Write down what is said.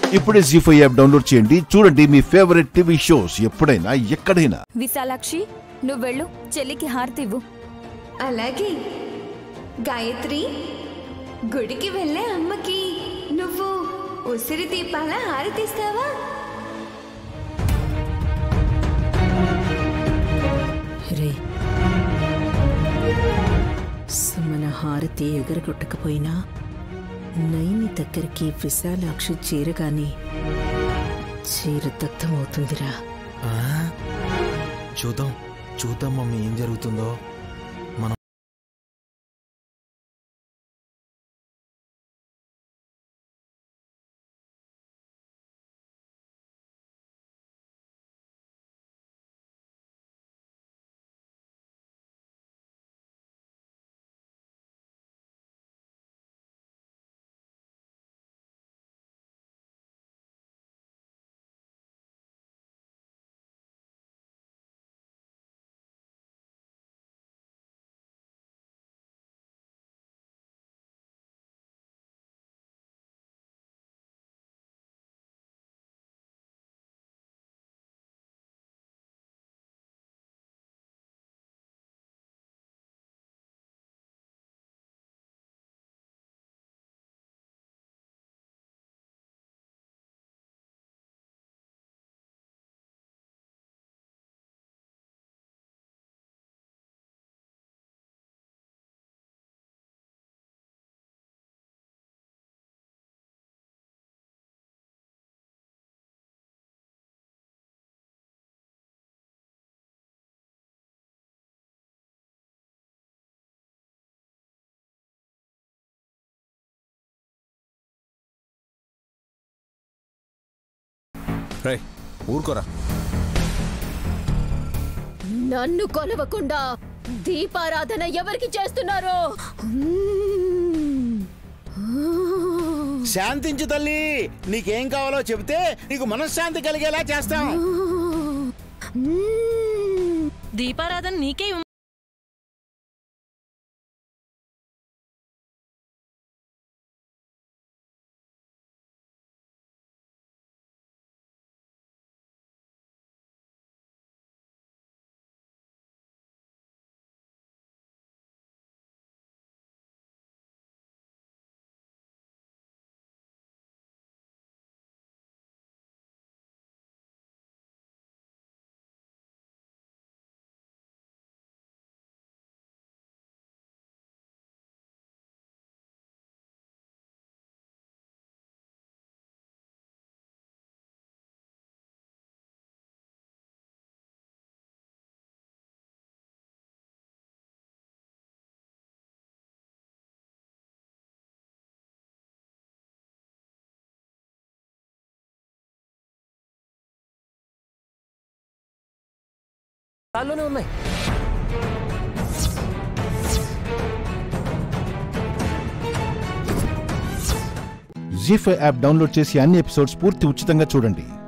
ఇప్పుడే G five app download చేయండి చూడండి మీ ఫేవరెట్ టీవీ షోస్ ఎప్పుడైనా ఎక్కడైనా విశాలాక్షి నువ్వు వెళ్ళు చెల్లికి హారతి ఇవ్వు అలాగే గాయత్రి గుడికి వెళ్ళే అమ్మకి నువ్వు ఉసిరి దీపాల హారతిస్తావా రే సుమన హారతి ఎగరగొట్టకపోయినా నైని దగ్గరికి విశాలాక్షి చేరగానే చీర దగ్ధమవుతుందిరా ఆ? చూద్దాం చూద్దాం మమ్మీ ఏం జరుగుతుందో మనం రే ఊరుకోరా నన్ను కొలవకుండా దీపారాధన ఎవరికి చేస్తున్నారు శాంతించు తల్లి నీకేం కావాలో చెబితే నీకు మనశ్శాంతి కలిగేలా చేస్తాం దీపారాధన నీకే ఇవ్వ- దానిలోనే ఉన్నాయి జీ ఫైవ్ యాప్ డౌన్లోడ్ చేసి అన్ని ఎపిసోడ్స్ పూర్తి ఉచితంగా చూడండి